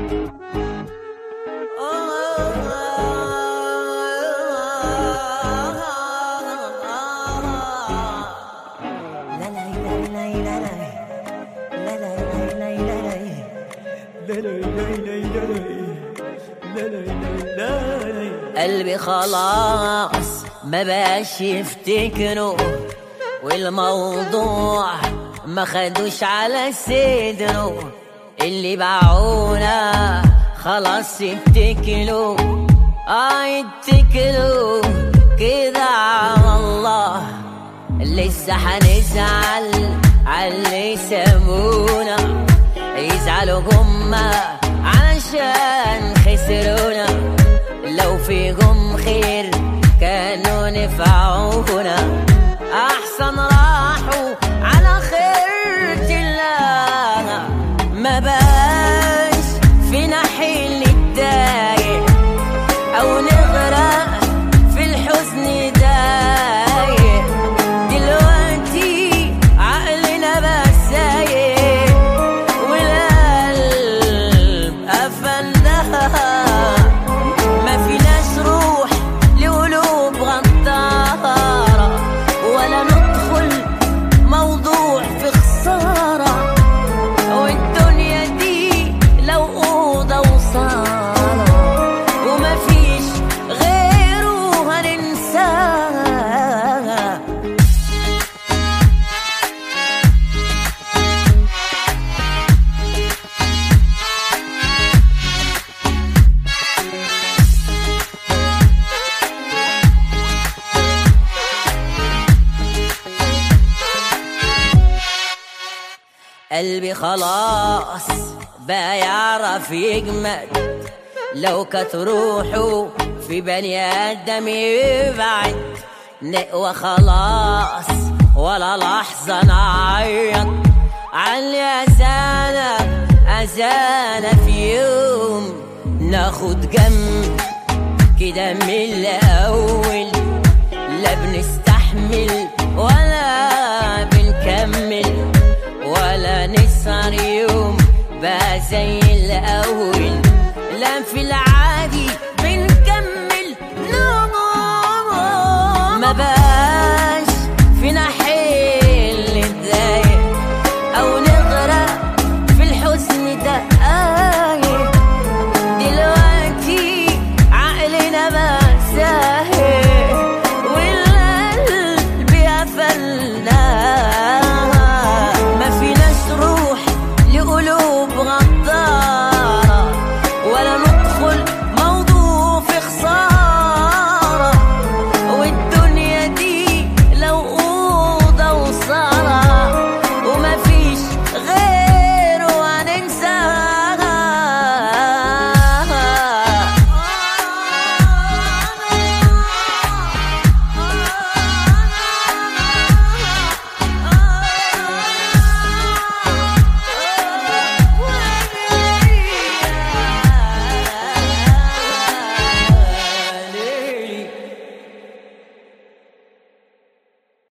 قلبي خلاص ما بقاش يفتكره والموضوع ما خدوش على صدره اللي باعونا خلاص يتكلوا اه يتكلوا كده على الله لسه هنزعل عاللي سابونا يزعلوا هما علشان خسرونا لو فيهم خير كانوا نفعونا احسن راحوا على خيرة الله ما بقاش فينا حيل نتضايق او نغرق في الحزن دايق دلوقتي عقلنا بقى سايق والقلب قفلناها ما فيناش روح لقلوب غدارة ولا ندخل موضوع في خسارة والدنيا دي لو أوضة وصالة وما فيش غيره هننساها قلبي خلاص بقى يعرف يجمد لو كانت روحه في بني ادم يبعد نقوى خلاص ولا لحظة نعيط علي أذانا أذانا في يوم ناخد جنب كده من الأول لا بنستحمل ولا بنكمل ولا نسهر يوم بقى زي الأول لا في العالم